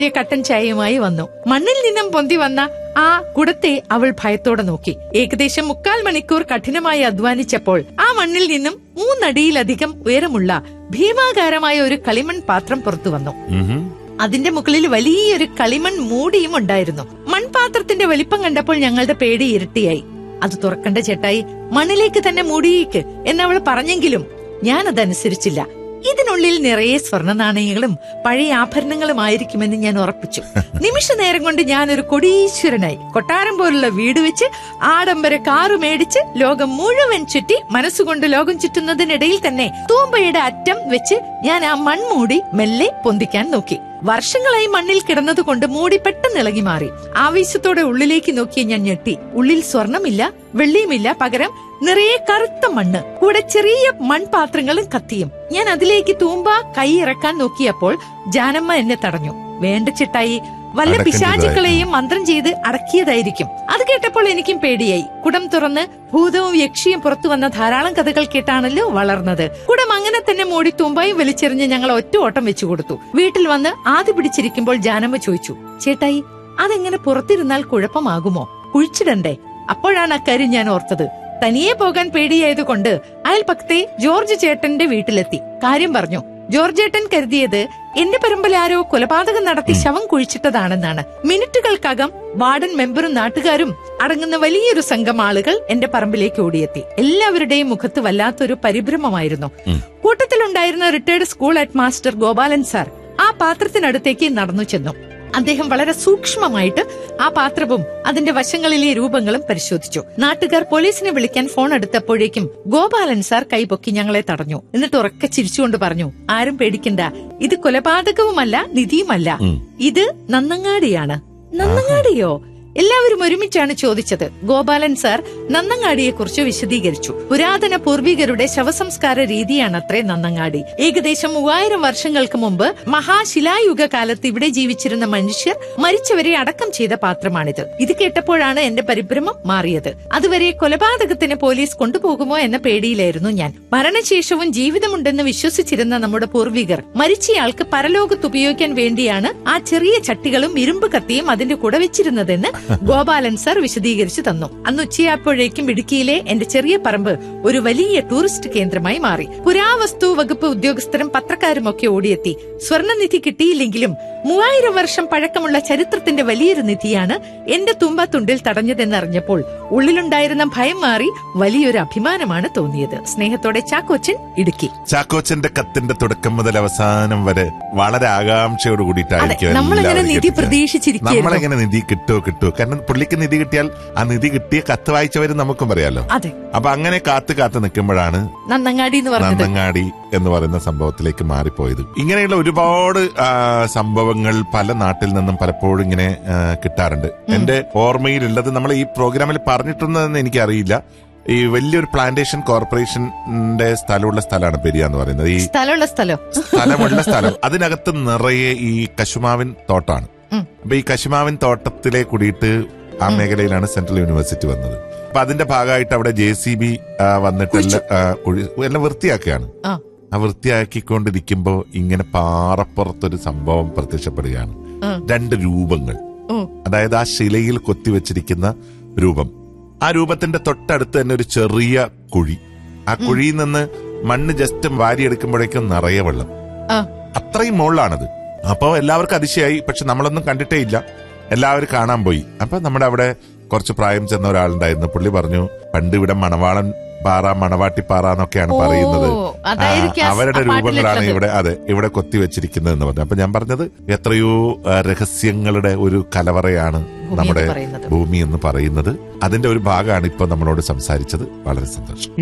കട്ടൻ ചായയുമായി വന്നു മണ്ണിൽ നിന്നും പൊന്തി വന്ന ആ കുടത്തെ അവൾ ഭയത്തോടെ നോക്കി ഏകദേശം മുക്കാൽ മണിക്കൂർ കഠിനമായി അധ്വാനിച്ചപ്പോൾ ആ മണ്ണിൽ നിന്നും മൂന്നടിയിലധികം ഉയരമുള്ള ഭീമാകാരമായ ഒരു കളിമൺ പാത്രം പുറത്തു വന്നു ഉഹും. അതിന്റെ മുകളിൽ വലിയൊരു കളിമൺ മൂടിയും ഉണ്ടായിരുന്നു മൺപാത്രത്തിന്റെ വലിപ്പം കണ്ടപ്പോൾ ഞങ്ങളുടെ പേടി ഇരട്ടിയായി അത് തുറക്കണ്ട ചേട്ടായി മണ്ണിലേക്ക് തന്നെ മൂടിയേക്ക് എന്നവൾ പറഞ്ഞെങ്കിലും ഞാൻ അതനുസരിച്ചില്ല ഇതിനുള്ളിൽ നിറയെ സ്വർണ്ണ നാണയങ്ങളും പഴയ ആഭരണങ്ങളുമായിരിക്കുമെന്ന് ഞാൻ ഉറപ്പിച്ചു നിമിഷ നേരം കൊണ്ട് ഞാൻ ഒരു കൊടീശ്വരനായി കൊട്ടാരം പോലുള്ള വീട് വെച്ച് ആഡംബര കാറ് മേടിച്ച് ലോകം മുഴുവൻ ചുറ്റി മനസ്സുകൊണ്ട് ലോകം ചുറ്റുന്നതിനിടയിൽ തന്നെ തൂമ്പയുടെ അറ്റം വെച്ച് ഞാൻ ആ മൺമൂടി മെല്ലെ പൊന്തിക്കാൻ നോക്കി വർഷങ്ങളായി മണ്ണിൽ കിടന്നതുകൊണ്ട് മൂടി പെട്ടെന്ന് ഇളകി മാറി ആവേശത്തോടെ ഉള്ളിലേക്ക് നോക്കിയ ഞാൻ ഞെട്ടി ഉള്ളിൽ സ്വർണമില്ല വെള്ളിയുമില്ല പകരം നിറയെ കറുത്ത മണ്ണ് കൂടെ ചെറിയ മൺപാത്രങ്ങളും കത്തിയും ഞാൻ അതിലേക്ക് തൂമ്പ കൈ ഇറക്കാൻ നോക്കിയപ്പോൾ ജാനമ്മ എന്നെ തടഞ്ഞു വേണ്ട ചിട്ടായി വല്ല അടക്കേണ്ടതായിരുന്നു. പിശാചുക്കളെയും മന്ത്രം ചെയ്ത് അടക്കിയതായിരിക്കും അത് കേട്ടപ്പോൾ എനിക്കും പേടിയായി കുടം തുറന്ന് ഭൂതവും യക്ഷിയും പുറത്തു വന്ന ധാരാളം കഥകൾ കേട്ടാണല്ലോ വളർന്നത് കുടം അങ്ങനെ തന്നെ മൂടി തുമ്പായും വലിച്ചെറിഞ്ഞ് ഞങ്ങൾ ഒറ്റ ഓട്ടം വെച്ചു കൊടുത്തു വീട്ടിൽ വന്ന് ആദ്യ പിടിച്ചിരിക്കുമ്പോൾ ജാനമ്മ ചോദിച്ചു ചേട്ടായി അതെങ്ങനെ പുറത്തിരുന്നാൽ കുഴപ്പമാകുമോ കുഴിച്ചിടണ്ടേ അപ്പോഴാണ് അക്കാര്യം ഞാൻ ഓർത്തത് തനിയെ പോകാൻ പേടിയായതുകൊണ്ട് അയൽപക്കത്തെ ജോർജ് ചേട്ടന്റെ വീട്ടിലെത്തി കാര്യം പറഞ്ഞു ജോർജ് ചേട്ടൻ കരുതിയത് എന്റെ പറമ്പിൽ ആരോ കൊലപാതകം നടത്തി ശവം കുഴിച്ചിട്ടതാണെന്നാണ് മിനിറ്റുകൾക്കകം വാർഡൻ മെമ്പറും നാട്ടുകാരും അടങ്ങുന്ന വലിയൊരു സംഘം ആളുകൾ എന്റെ പറമ്പിലേക്ക് ഓടിയെത്തി എല്ലാവരുടെയും മുഖത്ത് വല്ലാത്തൊരു പരിഭ്രമമായിരുന്നു കൂട്ടത്തിലുണ്ടായിരുന്ന retired school head master Gopalan sir ആ പാത്രത്തിനടുത്തേക്ക് നടന്നു ചെന്നു അദ്ദേഹം വളരെ സൂക്ഷ്മമായിട്ട് ആ പാത്രവും അതിന്റെ വശങ്ങളിലെ രൂപങ്ങളും പരിശോധിച്ചു നാട്ടുകാർ പോലീസിനെ വിളിക്കാൻ ഫോൺ എടുത്തപ്പോഴേക്കും ഗോപാലൻ സാർ കൈപൊക്കി ഞങ്ങളെ തടഞ്ഞു എന്നിട്ട് ഉറക്കെ ചിരിച്ചുകൊണ്ട് പറഞ്ഞു ആരും പേടിക്കണ്ട ഇത് കൊലപാതകവുമല്ല നിധിയുമല്ല ഇത് നന്നങ്ങാടിയാണ് നന്നങ്ങാടിയോ എല്ലാവരും ഒരുമിച്ചാണ് ചോദിച്ചത് ഗോപാലൻ സാർ നന്നങ്ങാടിയെക്കുറിച്ച് വിശദീകരിച്ചു പുരാതന പൂർവികരുടെ ശവസംസ്കാര രീതിയാണത്രേ നന്നങ്ങാടി ഏകദേശം മൂവായിരം വർഷങ്ങൾക്ക് മുമ്പ് മഹാശിലായുഗ കാലത്ത് ഇവിടെ ജീവിച്ചിരുന്ന മനുഷ്യർ മരിച്ചവരെ അടക്കം ചെയ്ത പാത്രമാണിത് ഇത് കേട്ടപ്പോഴാണ് എന്റെ പരിഭ്രമം മാറിയത് അതുവരെ കൊലപാതകത്തിന് പോലീസ് കൊണ്ടുപോകുമോ എന്ന പേടിയിലായിരുന്നു ഞാൻ മരണശേഷവും ജീവിതമുണ്ടെന്ന് വിശ്വസിച്ചിരുന്ന നമ്മുടെ പൂർവികർ മരിച്ചയാൾക്ക് പരലോകത്ത് ഉപയോഗിക്കാൻ വേണ്ടിയാണ് ആ ചെറിയ ചട്ടികളും ഇരുമ്പ് കത്തിയും അതിന്റെ കൂടെ വെച്ചിരുന്നതെന്ന് ഗോപാലൻ സാർ വിശദീകരിച്ചു തന്നു അന്ന് ഉച്ചയായപ്പോഴേക്കും ഇടുക്കിയിലെ എന്റെ ചെറിയ പറമ്പ് ഒരു വലിയ ടൂറിസ്റ്റ് കേന്ദ്രമായി മാറി പുരാവസ്തു വകുപ്പ് ഉദ്യോഗസ്ഥരും പത്രക്കാരും ഒക്കെ ഓടിയെത്തി സ്വർണ്ണനിധി കിട്ടിയില്ലെങ്കിലും മൂവായിരം വർഷം പഴക്കമുള്ള ചരിത്രത്തിന്റെ വലിയൊരു നിധിയാണ് എന്റെ തുമ്പത്തുണ്ടിൽ തടഞ്ഞതെന്നറിഞ്ഞപ്പോൾ ഉള്ളിലുണ്ടായിരുന്ന ഭയം മാറി വലിയൊരു അഭിമാനമാണ് തോന്നിയത് സ്നേഹത്തോടെ ചാക്കോച്ചൻ ഇടുക്കി ചാക്കോച്ചന്റെ കത്തിന്റെ തുടക്കം മുതൽ അവസാനം വരെ വളരെ ആകാംക്ഷയോട് കൂടിയിട്ടായിരിക്കും അതെ, നമ്മളിങ്ങനെ എല്ലാവരും നിധി കേൾപ്പിക്കുക. പ്രതീക്ഷിച്ചിരിക്കുകയായിരുന്നു. നമ്മളെങ്ങനെ നിധി കിട്ടുമോ കിട്ടുമോ കാരണം പുള്ളിക്ക് നിധി കിട്ടിയാൽ ആ നിധി കിട്ടിയ കത്ത് വായിച്ചവരും നമുക്കും പറയാലോ അതെ അപ്പൊ അങ്ങനെ കാത്ത് കാത്ത് നിൽക്കുമ്പോഴാണ് നന്നങ്ങാടി എന്ന് പറഞ്ഞത് നന്നങ്ങാടി എന്ന് പറയുന്ന സംഭവത്തിലേക്ക് മാറിപ്പോയത് ഇങ്ങനെയുള്ള ഒരുപാട് ആ, സംഭവങ്ങൾ പല നാട്ടിൽ നിന്നും പലപ്പോഴും ഇങ്ങനെ ആ, കിട്ടാറുണ്ട് എന്റെ ഓർമ്മയിലുള്ളത് നമ്മൾ ഈ പ്രോഗ്രാമിൽ പറഞ്ഞിട്ടുണ്ടെന്ന് എനിക്കറിയില്ല ഈ വലിയൊരു പ്ലാന്റേഷൻ കോർപ്പറേഷന്റെ സ്ഥലമുള്ള സ്ഥലമാണ് പെരിയ എന്ന് പറയുന്നത് ഈ സ്ഥലമുള്ള സ്ഥലം സ്ഥലമുള്ള സ്ഥലം അതിനകത്ത് നിറയെ ഈ കശുമാവിൻ തോട്ടമാണ് ഉം. അപ്പൊ ഈ കശുമാവിൻ തോട്ടത്തിലെ കൂടിയിട്ട് ആ മേഖലയിലാണ് സെൻട്രൽ യൂണിവേഴ്സിറ്റി വന്നത് അപ്പൊ അതിന്റെ ഭാഗമായിട്ട് അവിടെ ജെ സി ബി വന്നിട്ട് എല്ലാം, ആ, കുഴി- എല്ലാം വൃത്തിയാക്കുകയാണ് ആ ആ വൃത്തിയാക്കിക്കൊണ്ടിരിക്കുമ്പോ ഇങ്ങനെ പാറപ്പുറത്തൊരു സംഭവം പ്രത്യക്ഷപ്പെടുകയാണ് ആ. രണ്ട് രൂപങ്ങൾ ഓ അതായത് ആ ശിലയിൽ കൊത്തിവെച്ചിരിക്കുന്ന രൂപം ആ രൂപത്തിന്റെ തൊട്ടടുത്ത് തന്നെ ഒരു ചെറിയ കുഴി ആ കുഴിയിൽ നിന്ന് മണ്ണ് ജസ്റ്റ് വാരിയെടുക്കുമ്പോഴേക്കും നിറയെ വെള്ളം ആ അത്രയും മുകളിലാണത് അപ്പോ എല്ലാവർക്കും അതിശയായി പക്ഷെ നമ്മളൊന്നും കണ്ടിട്ടേ ഇല്ല എല്ലാവരും കാണാൻ പോയി അപ്പൊ നമ്മുടെ അവിടെ കുറച്ച് പ്രായം ചെന്ന ഒരാളുണ്ടായിരുന്നു പുള്ളി പറഞ്ഞു പണ്ട് ഇവിടെ മണവാളൻ പാറ മണവാട്ടിപ്പാറ എന്നൊക്കെയാണ് ഓ, പറയുന്നത് അതായിരിക്കും ആ, ആ അവരുടെ ആ പാട്ടിലുള്ളത്. രൂപങ്ങളാണ് ഇവിടെ അതെ ഇവിടെ കൊത്തിവെച്ചിരിക്കുന്നത് എന്ന് പറഞ്ഞു അപ്പൊ ഞാൻ പറഞ്ഞത് എത്രയോ ആ, രഹസ്യങ്ങളുടെ ഒരു കലവറയാണ് ഭൂമി നമ്മുടെ എന്ന് പറയുന്നത്. ഭൂമി എന്ന് പറയുന്നത് അതിന്റെ ഒരു ഭാഗമാണ് ഇപ്പൊ നമ്മളോട് സംസാരിച്ചത് വളരെ സന്തോഷം